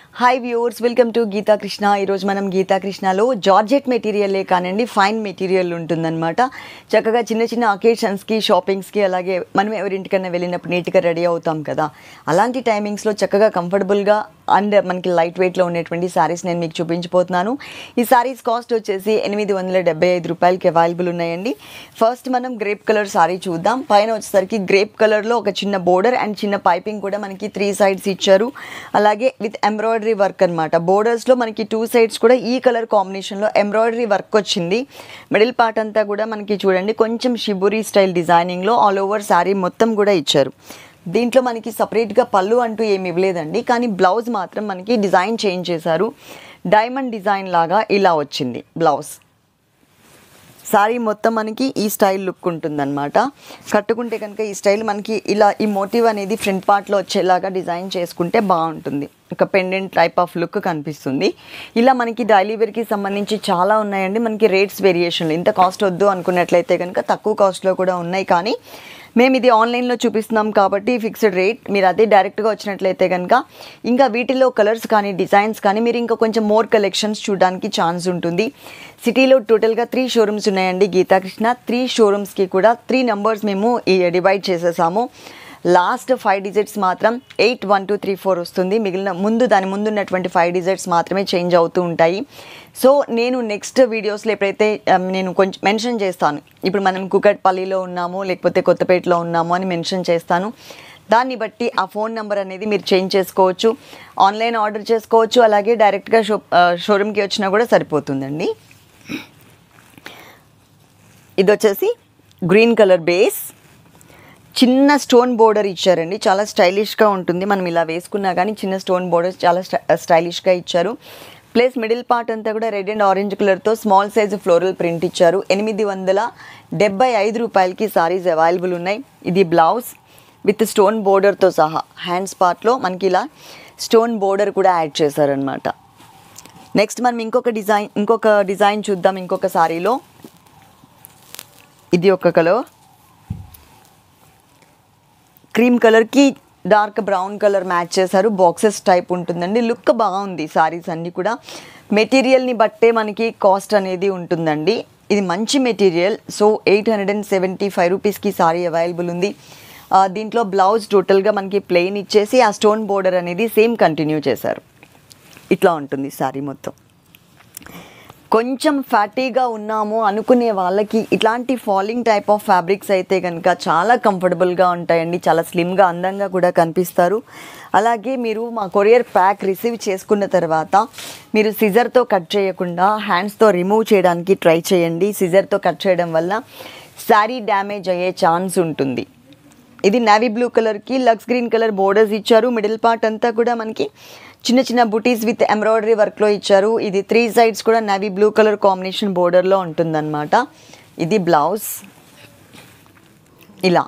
hi viewers welcome to Geetha Krishna ఈరోజు మనం గీతా కృష్ణలో జార్జెట్ మెటీరియలే కానివ్వండి ఫైన్ మెటీరియల్ ఉంటుందన్నమాట చక్కగా చిన్న చిన్న అకేషన్స్కి షాపింగ్స్కి అలాగే మనం ఎవరింటికన్నా వెళ్ళినప్పుడు నీట్గా రెడీ అవుతాం కదా అలాంటి టైమింగ్స్లో చక్కగా కంఫర్టబుల్గా అండ్ మనకి లైట్ వెయిట్లో ఉండేటువంటి శారీస్ నేను మీకు చూపించబోతున్నాను ఈ శారీస్ కాస్ట్ వచ్చేసి ఎనిమిది వందల డెబ్బై ఐదు రూపాయలకి అవైలబుల్ ఉన్నాయండి ఫస్ట్ మనం గ్రేప్ కలర్ శారీ చూద్దాం పైన వచ్చేసరికి గ్రేప్ కలర్లో ఒక చిన్న బోర్డర్ అండ్ చిన్న పైపింగ్ కూడా మనకి త్రీ సైడ్స్ ఇచ్చారు అలాగే విత్ ఎంబ్రాయిడరీ వర్క్ అనమాట బోర్డర్స్లో మనకి టూ సైడ్స్ కూడా ఈ కలర్ కాంబినేషన్లో ఎంబ్రాయిడరీ వర్క్ వచ్చింది మిడిల్ పార్ట్ అంతా కూడా మనకి చూడండి కొంచెం షిబురీ స్టైల్ డిజైనింగ్లో ఆల్ ఓవర్ శారీ మొత్తం కూడా ఇచ్చారు దీంట్లో మనకి సపరేట్గా పళ్ళు అంటూ ఏమి ఇవ్వలేదండి కానీ బ్లౌజ్ మాత్రం మనకి డిజైన్ చేంజ్ చేశారు డైమండ్ డిజైన్ లాగా ఇలా వచ్చింది బ్లౌజ్ శారీ మొత్తం మనకి ఈ స్టైల్ లుక్ ఉంటుందన్నమాట కట్టుకుంటే కనుక ఈ స్టైల్ మనకి ఇలా ఈ మోటివ్ అనేది ఫ్రంట్ పార్ట్లో వచ్చేలాగా డిజైన్ చేసుకుంటే బాగుంటుంది ఒక పెండెంట్ టైప్ ఆఫ్ లుక్ కనిపిస్తుంది ఇలా మనకి డైలీ వేర్కి సంబంధించి చాలా ఉన్నాయండి మనకి రేట్స్ వేరియేషన్లు ఇంత కాస్ట్ వద్దు అనుకున్నట్లయితే కనుక తక్కువ కాస్ట్లో కూడా ఉన్నాయి కానీ మేము ఇది ఆన్లైన్లో చూపిస్తున్నాం కాబట్టి ఫిక్స్డ్ రేట్ మీరు అదే డైరెక్ట్గా వచ్చినట్లయితే కనుక ఇంకా వీటిలో కలర్స్ కానీ డిజైన్స్ కానీ మీరు ఇంకా కొంచెం మోర్ కలెక్షన్స్ చూడడానికి ఛాన్స్ ఉంటుంది సిటీలో టోటల్గా త్రీ షోరూమ్స్ ఉన్నాయండి గీతాకృష్ణ త్రీ షోరూమ్స్కి కూడా త్రీ నెంబర్స్ మేము డివైడ్ చేసేసాము లాస్ట్ ఫైవ్ డిజిట్స్ మాత్రం eight one two three four వస్తుంది మిగిలిన ముందు దాని ముందు ఉన్నటువంటి ఫైవ్ డిజిట్స్ మాత్రమే చేంజ్ అవుతూ ఉంటాయి సో నేను నెక్స్ట్ వీడియోస్లో ఎప్పుడైతే um, నేను కొంచెం మెన్షన్ చేస్తాను ఇప్పుడు మనం కుకట్పల్లిలో ఉన్నాము లేకపోతే కొత్తపేటలో ఉన్నాము అని మెన్షన్ చేస్తాను దాన్ని బట్టి ఆ ఫోన్ నెంబర్ అనేది మీరు చేంజ్ చేసుకోవచ్చు ఆన్లైన్ ఆర్డర్ చేసుకోవచ్చు అలాగే డైరెక్ట్గా షో షోరూమ్కి వచ్చినా కూడా సరిపోతుందండి ఇది వచ్చేసి గ్రీన్ కలర్ బేస్ చిన్న స్టోన్ బోర్డర్ ఇచ్చారండి చాలా స్టైలిష్గా ఉంటుంది మనం ఇలా వేసుకున్నా కానీ చిన్న స్టోన్ బోర్డర్ చాలా స్టైలిష్గా ఇచ్చారు ప్లస్ మిడిల్ పార్ట్ అంతా కూడా రెడ్ అండ్ ఆరెంజ్ కలర్తో స్మాల్ సైజ్ ఫ్లోరల్ ప్రింట్ ఇచ్చారు ఎనిమిది వందల డెబ్బై ఐదు రూపాయలకి సారీస్ అవైలబుల్ ఉన్నాయి ఇది బ్లౌజ్ విత్ స్టోన్ బోర్డర్తో సహా హ్యాండ్స్ పార్ట్లో మనకి ఇలా స్టోన్ బోర్డర్ కూడా యాడ్ చేశారనమాట నెక్స్ట్ మనం ఇంకొక డిజైన్ ఇంకొక డిజైన్ చూద్దాం ఇంకొక సారీలో ఇది ఒక కలర్ క్రీమ్ కలర్కి డార్క్ బ్రౌన్ కలర్ మ్యాచ్ చేశారు బాక్సెస్ టైప్ ఉంటుందండి లుక్ బాగుంది సారీస్ అన్నీ కూడా మెటీరియల్ని బట్టే మనకి కాస్ట్ అనేది ఉంటుందండి ఇది మంచి material so eight hundred and seventy five రూపీస్కి సారీ అవైలబుల్ ఉంది ఆ, దీంట్లో బ్లౌజ్ టోటల్గా మనకి ప్లెయిన్ ఇచ్చేసి ఆ స్టోన్ బోర్డర్ అనేది సేమ్ కంటిన్యూ చేశారు ఇట్లా ఉంటుంది సారీ మొత్తం కొంచెం ఫ్యాటీగా ఉన్నాము అనుకునే వాళ్ళకి ఇట్లాంటి ఫాలింగ్ టైప్ ఆఫ్ ఫ్యాబ్రిక్స్ అయితే కనుక చాలా కంఫర్టబుల్గా ఉంటాయండి చాలా స్లిమ్గా అందంగా కూడా కనిపిస్తారు అలాగే మీరు మా కొరియర్ ప్యాక్ రిసీవ్ చేసుకున్న తర్వాత మీరు సిజర్తో కట్ చేయకుండా హ్యాండ్స్తో రిమూవ్ చేయడానికి ట్రై చేయండి సిజర్తో కట్ చేయడం వల్ల శారీ డ్యామేజ్ అయ్యే ఛాన్స్ ఉంటుంది ఇది నావీ బ్లూ కలర్కి లక్స్ గ్రీన్ కలర్ బోర్డర్స్ ఇచ్చారు మిడిల్ పార్ట్ అంతా కూడా మనకి చిన్న చిన్న బుటీస్ విత్ ఎంబ్రాయిడరీ వర్క్లో ఇచ్చారు ఇది త్రీ సైడ్స్ కూడా నావీ బ్లూ కలర్ కాంబినేషన్ బోర్డర్లో ఉంటుందన్నమాట ఇది బ్లౌజ్ ఇలా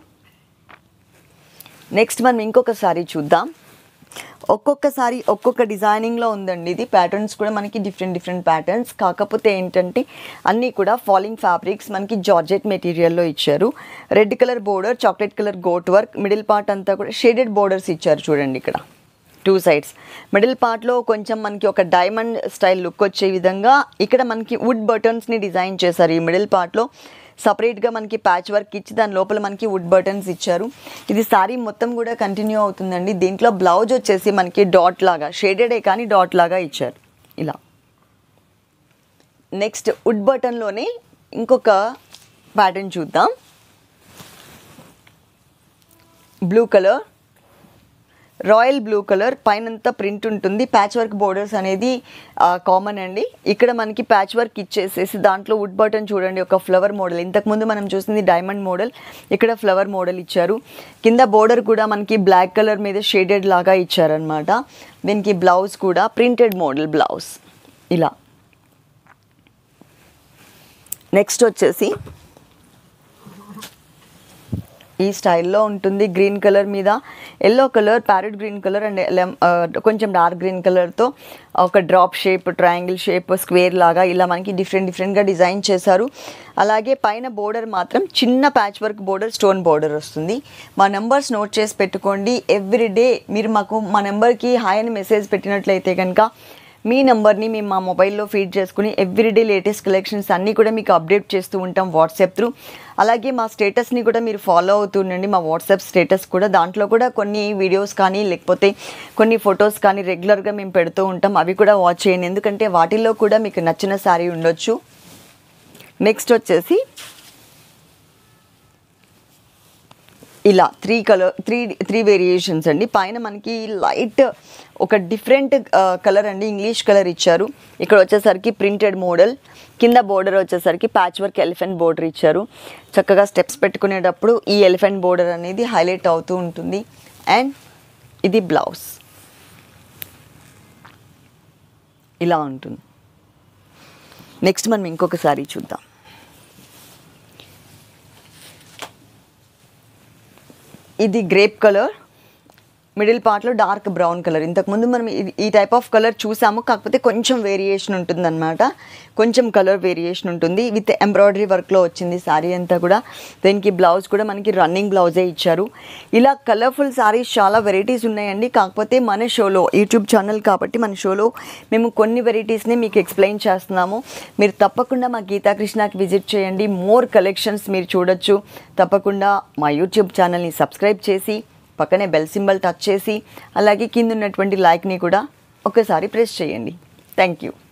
నెక్స్ట్ మనం ఇంకొక సారీ చూద్దాం ఒక్కొక్క సారీ ఒక్కొక్క డిజైనింగ్లో ఉందండి ఇది ప్యాటర్న్స్ కూడా మనకి డిఫరెంట్ డిఫరెంట్ ప్యాటర్న్స్ కాకపోతే ఏంటంటే అన్నీ కూడా ఫాలింగ్ ఫ్యాబ్రిక్స్ మనకి జార్జెట్ మెటీరియల్లో ఇచ్చారు red colour border chocolate colour gota work middle part అంతా కూడా షేడెడ్ బోర్డర్స్ ఇచ్చారు చూడండి ఇక్కడ టూ సైడ్స్ మిడిల్ పార్ట్లో కొంచెం మనకి ఒక డైమండ్ స్టైల్ లుక్ వచ్చే విధంగా ఇక్కడ మనకి వుడ్ బటన్స్ని డిజైన్ చేశారు ఈ మిడిల్ పార్ట్లో సపరేట్గా మనకి ప్యాచ్ వర్క్ ఇచ్చి దాని లోపల మనకి వుడ్ బటన్స్ ఇచ్చారు ఇది సారీ మొత్తం కూడా కంటిన్యూ అవుతుందండి దీంట్లో బ్లౌజ్ వచ్చేసి మనకి డాట్ లాగా షేడెడే కానీ డాట్ లాగా ఇచ్చారు ఇలా నెక్స్ట్ వుడ్ బటన్లోనే ఇంకొక ప్యాటర్న్ చూద్దాం blue colour royal blue colour పైనంతా ప్రింట్ ఉంటుంది ప్యాచ్ వర్క్ బోర్డర్స్ అనేది కామన్ అండి ఇక్కడ మనకి ప్యాచ్ వర్క్ ఇచ్చేసేసి దాంట్లో వుడ్ బటన్ చూడండి ఒక ఫ్లవర్ మోడల్ ఇంతకుముందు మనం చూసింది డైమండ్ మోడల్ ఇక్కడ ఫ్లవర్ మోడల్ ఇచ్చారు కింద బోర్డర్ కూడా మనకి బ్లాక్ కలర్ మీద షేడెడ్ లాగా ఇచ్చారనమాట దీనికి బ్లౌజ్ కూడా ప్రింటెడ్ మోడల్ బ్లౌజ్ ఇలా నెక్స్ట్ వచ్చేసి ఈ స్టైల్లో ఉంటుంది గ్రీన్ కలర్ మీద yellow colour parrot green colour and కొంచెం డార్క్ గ్రీన్ కలర్తో ఒక drop shape triangle shape square లాగా ఇలా మనకి డిఫరెంట్ డిఫరెంట్గా డిజైన్ చేశారు అలాగే పైన బోర్డర్ మాత్రం చిన్న patch work border stone border వస్తుంది మా నెంబర్స్ నోట్ చేసి పెట్టుకోండి ఎవ్రీ డే మీరు మాకు మా నెంబర్కి హాయ్ అని మెసేజ్ పెట్టినట్లయితే కనుక మీ నెంబర్ని మేము మా మొబైల్లో ఫీడ్ చేసుకుని ఎవ్రీడే లేటెస్ట్ కలెక్షన్స్ అన్నీ కూడా మీకు అప్డేట్ చేస్తూ ఉంటాం వాట్సాప్ త్రూ అలాగే మా స్టేటస్ని కూడా మీరు ఫాలో అవుతుండండి మా వాట్సాప్ స్టేటస్ కూడా దాంట్లో కూడా కొన్ని వీడియోస్ కానీ లేకపోతే కొన్ని ఫొటోస్ కానీ రెగ్యులర్గా మేము పెడుతూ ఉంటాం అవి కూడా వాచ్ చేయండి ఎందుకంటే వాటిల్లో కూడా మీకు నచ్చిన శారీ ఉండొచ్చు నెక్స్ట్ వచ్చేసి ఇలా three colour three three variations అండి పైన మనకి లైట్ ఒక డిఫరెంట్ కలర్ అండి ఇంగ్లీష్ కలర్ ఇచ్చారు ఇక్కడ వచ్చేసరికి ప్రింటెడ్ మోడల్ కింద బోర్డర్ వచ్చేసరికి ప్యాచ్ వర్క్ ఎలిఫెంట్ బోర్డర్ ఇచ్చారు చక్కగా స్టెప్స్ పెట్టుకునేటప్పుడు ఈ ఎలిఫెంట్ బోర్డర్ అనేది హైలైట్ అవుతూ ఉంటుంది అండ్ ఇది బ్లౌజ్ ఇలా ఉంటుంది నెక్స్ట్ మనం ఇంకొక సారీ చూద్దాం ఇది గ్రేప్ కలర్ మిడిల్ పార్ట్లో డార్క్ బ్రౌన్ కలర్ ఇంతకుముందు మనం ఇది- ఈ టైప్ ఆఫ్ కలర్ చూసాము కాకపోతే కొంచెం వేరియేషన్ ఉంటుందన్నమాట కొంచెం కలర్ వేరియేషన్ ఉంటుంది విత్ ఎంబ్రాయిడరీ వర్క్లో వచ్చింది శారీ అంతా కూడా దీనికి బ్లౌజ్ కూడా మనకి రన్నింగ్ బ్లౌజే ఇచ్చారు ఇలా కలర్ఫుల్ శారీస్ చాలా వెరైటీస్ ఉన్నాయండి కాకపోతే మన షోలో యూట్యూబ్ ఛానల్ కాబట్టి మన షోలో మేము కొన్ని వెరైటీస్ని మీకు ఎక్స్ప్లెయిన్ చేస్తున్నాము మీరు తప్పకుండా మా గీతాకృష్ణకి విజిట్ చేయండి మోర్ కలెక్షన్స్ మీరు చూడొచ్చు తప్పకుండా మా యూట్యూబ్ ఛానల్ని సబ్స్క్రైబ్ చేసి పక్కనే బెల్ సింబల్ టచ్ చేసి అలాగే కింద ఉన్నటువంటి లైక్ని కూడా ఒకసారి ప్రెస్ చేయండి థ్యాంక్ యూ